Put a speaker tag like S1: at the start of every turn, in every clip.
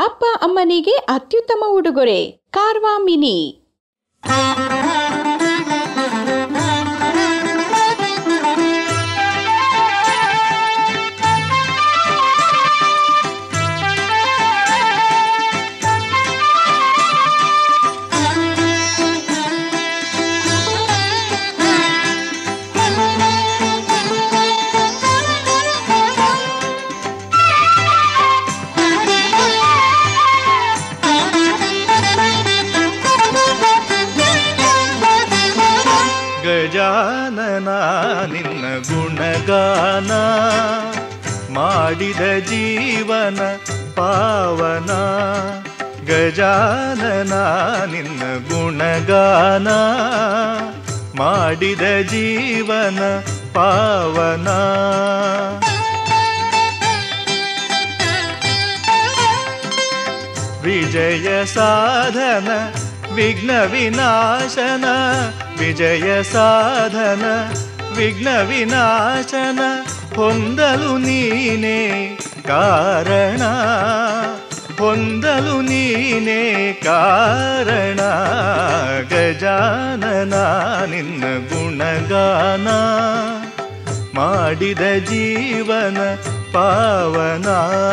S1: ಅಪ್ಪ ಅಮ್ಮನಿಗೆ ಅತ್ಯುತ್ತಮ ಉಡುಗೊರೆ ಕಾರ್ವಾ ಮಿನಿ
S2: ಗಜಾನನ ನಿನ್ನ ಗುಣಗಾನ ಮಾಡಿದ ಜೀವನ ಪಾವನ ಗಜಾನನ ನಿನ್ನ ಗುಣಗಾನ ಮಾಡಿದ ಜೀವನ ಪಾವನ ವಿಜಯ ಸಾಧನ ವಿಘ್ನ ವಿನಾಶನ ವಿಜಯ ಸಾಧನ ವಿಘ್ನ ವಿನಾಶನ ಹೊಂದಲು ನೀನೇ ಕಾರಣ ಹೊಂದಲು ನೀನೇ ಕಾರಣ ಗಜಾನನ ನಿನ್ನ ಗುಣಗಾನ ಮಾಡಿದ ಜೀವನ ಪಾವನ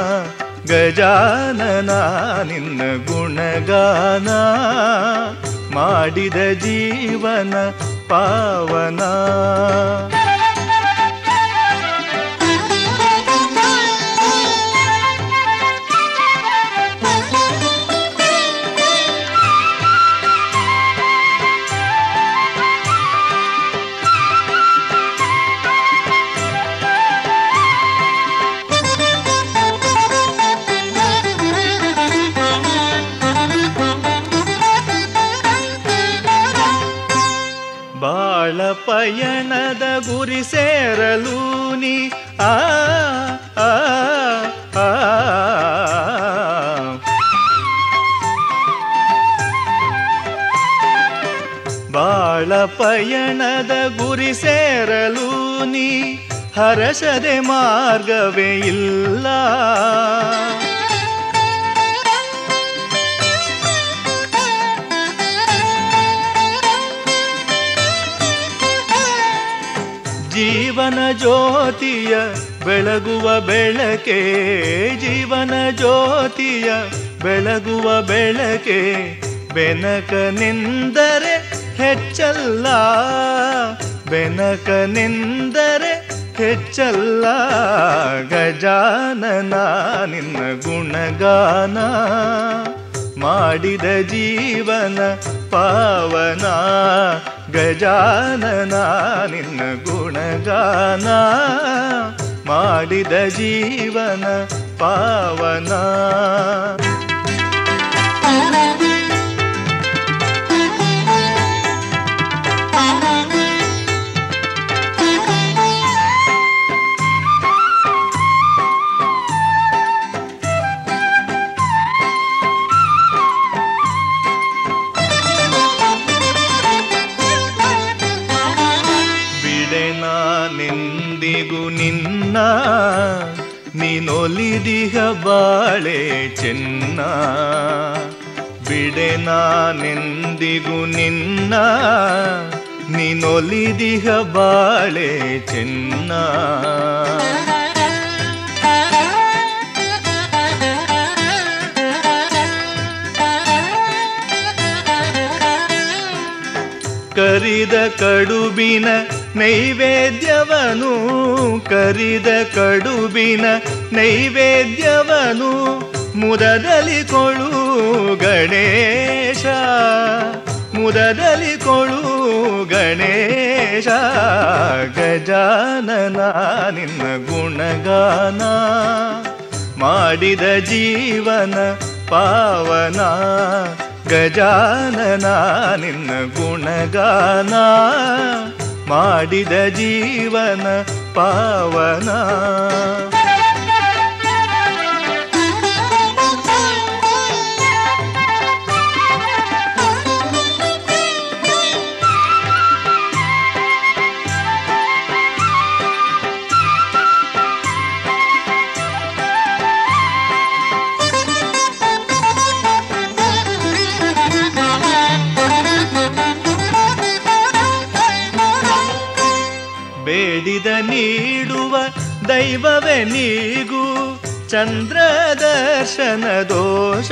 S2: ಗಜಾನನ ನಿನ್ನ ಗುಣಗಾನ ಮಾಡಿದ ಜೀವನ ಪಾವನ ಬಾಳ ಪಯಣದ ಗುರಿ ಸೇರಲು ನೀ ಆ ಆ, ಆ. ಬಾಳ ಪಯಣದ ಗುರಿ ಸೇರಲು ನೀ ಹರಸದೆ ಮಾರ್ಗವೇ ಇಲ್ಲ ಜೀವನ ಜ್ಯೋತಿಯ ಬೆಳಗುವ ಬೆಳಕೆ ಜೀವನ ಜ್ಯೋತಿಯ ಬೆಳಗುವ ಬೆಳಕೆ ಬೆನಕನೆಂದರೆ ಹೆಚ್ಚಲ್ಲ ಬೆನಕನೆಂದರೆ ಹೆಚ್ಚಲ್ಲ ಗಜಾನನ ನಿನ್ನ ಗುಣಗಾನ ಮಾಡಿದ ಜೀವನ ಪಾವನ ಗಜಾನನ ನಿನ್ನ ಗುಣಗಾನ ಮಾಡಿದ ಜೀವನ ಪಾವನ ಬಿಡೆನಾನೆಂದಿಗೂ ನಿನ್ನ ನೀನೊಲಿದಿಹ ಬಾಳೆ ಚೆನ್ನ ಬಿಡೆನಾನೆಂದಿಗೂ ನಿನ್ನ ನೀನೊಲಿದಿಹ ಬಾಳೆ ಚೆನ್ನ ಕರಿದ ಕಡುಬಿನ ನೈವೇದ್ಯವನು ಕರಿದ ಕಡುಬಿನ ನೈವೇದ್ಯವನು ಮುದದಲ್ಲಿ ಕೊಳು ಗಣೇಶ ಮುದದಲ್ಲಿ ಕೊಳು ಗಣೇಶ ಗಜಾನನ ನಿನ್ನ ಗುಣಗಾನ ಮಾಡಿದ ಜೀವನ ಪಾವನ ಗಜಾನನ ನಿನ್ನ ಗುಣಗಾನ ಮಾಡಿದ ಜೀವನ ಪಾವನ ಬೇಡಿದ ನೀಡುವ ದೈವವೇ ನೀಗೂ ಚಂದ್ರ ದರ್ಶನ ದೋಷ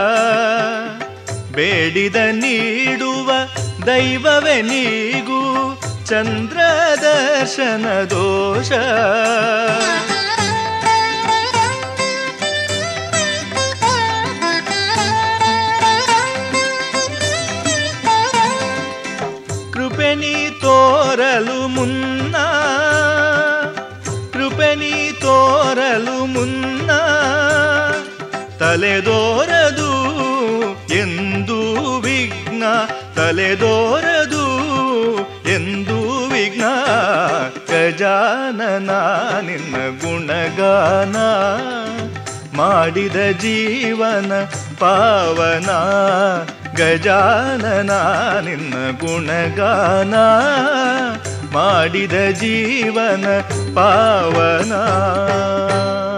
S2: ಬೇಡಿದ ನೀಡುವ ದೈವವೇ ನೀಗೂ ಚಂದ್ರ ದರ್ಶನ ದೋಷ ಕೃಪೆ ನೀ ತೋರಲು ಮುನ್ನ ಕೃಪೆ ನೀ ತೋರಲು ಮುನ್ನ ತಲೆದೋರದು ಎಂದು ವಿಘ್ನ ತಲೆದೋರದು ಎಂದು ವಿಘ್ನ ಗಜಾನನ ನಿನ್ನ ಗುಣಗಾನ ಮಾಡಿದ ಜೀವನ ಪಾವನ ಗಜಾನನ ನಿನ್ನ ಗುಣಗಾನ ಮಾಡಿದ ಜೀವನ ಪಾವನ